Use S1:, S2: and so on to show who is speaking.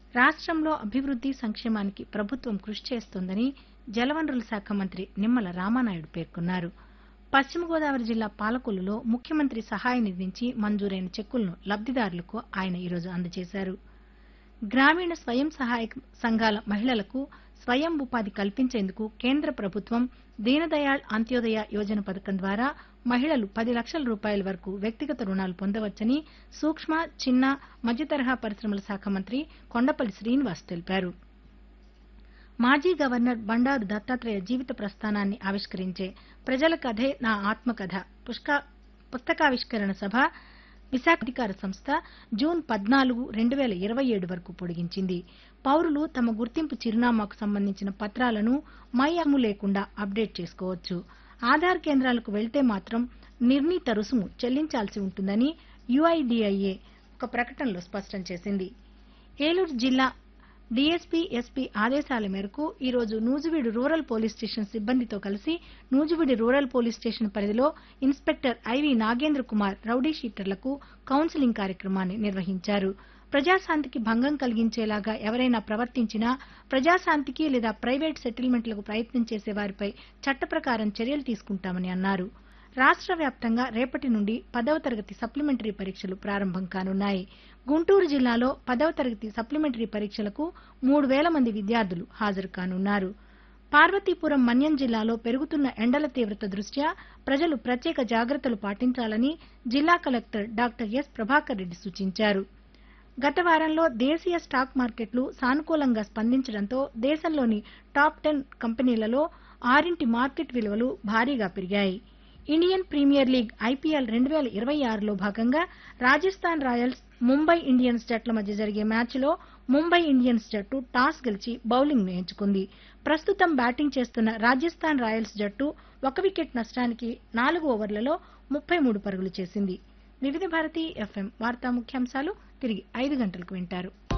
S1: రాష్ట్రంలో అభివృద్ది సంక్షేమానికి ప్రభుత్వం కృషి చేస్తోందని జలవనరుల శాఖ మంత్రి నిమ్మల రామానాయుడు పేర్కొన్నారు పశ్చిమ గోదావరి జిల్లా పాలకొల్లులో ముఖ్యమంత్రి సహాయ నిధి నుంచి మంజూరైన చెక్కులను లబ్దిదారులకు ఆయన ఈరోజు అందజేశారు గ్రామీణ స్వయం సహాయక సంఘాల మహిళలకు స్వయం ఉపాధి కల్పించేందుకు కేంద్ర ప్రభుత్వం దీనదయాళ్ అంత్యోదయ యోజన పథకం ద్వారా మహిళలు పది లక్షల రూపాయల వరకు వ్యక్తిగత రుణాలు పొందవచ్చని సూక్ష్మ చిన్న మధ్యతరహా పరిశ్రమల శాఖ మంత్రి కొండపల్లి శ్రీనివాస్ తెలిపారు మాజీ గవర్నర్ బండారు దత్తాత్రేయ జీవిత ప్రస్థానాన్ని ఆవిష్కరించే ప్రజల కథే నా ఆత్మకథ పుష్క- పుస్తకావిష్కరణ సభ విశాఖ అధికార సంస్థ జూన్ పద్నాలుగు రెండు వేల ఇరవై ఏడు వరకు పొడిగించింది పౌరులు తమ గుర్తింపు చిరునామాకు సంబంధించిన పత్రాలను మై అమ్ము లేకుండా అప్డేట్ చేసుకోవచ్చు ఆధార్ కేంద్రాలకు వెళ్తే మాత్రం నిర్ణీత రుసుము చెల్లించాల్సి ఉంటుందని యుఐడిఐఏ ఒక ప్రకటనలో స్పష్టం చేసింది ఏలూరు జిల్లా డీఎస్పీ ఎస్పీ ఆదేశాల మేరకు ఈ రోజు నూజివీడు రూరల్ పోలీస్ స్టేషన్ సిబ్బందితో కలిసి నూజివీడు రూరల్ పోలీస్ స్టేషన్ పరిధిలో inspector IV Nagendra Kumar rowdy షీటర్లకు కౌన్సిలింగ్ కార్యక్రమాన్ని నిర్వహించారు ప్రజాశాంతికి భంగం కలిగించేలాగా ఎవరైనా ప్రవర్తించినా ప్రజాశాంతికి లేదా ప్రైవేట్ సెటిల్మెంట్లకు ప్రయత్నం చేసే వారిపై చట్ట ప్రకారం చర్యలు తీసుకుంటామని అన్నారు రాష్ట్ర వ్యాప్తంగా రేపటి నుండి పదవ తరగతి సప్లిమెంటరీ పరీక్షలు ప్రారంభం కానున్నాయి గుంటూరు జిల్లాలో పదవ తరగతి సప్లిమెంటరీ పరీక్షలకు మూడు వేల మంది విద్యార్థులు హాజరు కానున్నారు పార్వతీపురం మన్యం జిల్లాలో పెరుగుతున్న ఎండల తీవ్రత దృష్ట్యా ప్రజలు ప్రత్యేక జాగ్రత్తలు పాటించాలని జిల్లా collector doctor S Prabhakar Reddy సూచించారు గత వారంలో దేశీయ స్టాక్ మార్కెట్లు సానుకూలంగా స్పందించడంతో దేశంలోని టాప్ టెన్ కంపెనీలలో ఆరింటి మార్కెట్ విలువలు భారీగా పెరిగాయి ఇండియన్ ప్రీమియర్ లీగ్ ఐపీఎల్ రెండు వేల ఇరవై ఆరులో భాగంగా రాజస్థాన్ రాయల్స్ ముంబై ఇండియన్స్ జట్ల మధ్య జరిగే మ్యాచ్లో ముంబై ఇండియన్స్ జట్టు టాస్ గెలిచి బౌలింగ్ను ఎంచుకుంది ప్రస్తుతం బ్యాటింగ్ చేస్తున్న రాజస్థాన్ రాయల్స్ జట్టు ఒక వికెట్ నష్టానికి నాలుగు ఓవర్లలో ముప్పై మూడు పరుగులు చేసింది వివిధ భారతి ఎఫ్ఎం వార్తా ముఖ్యాంశాలు తిరిగి ఐదు గంటలకు వింటారు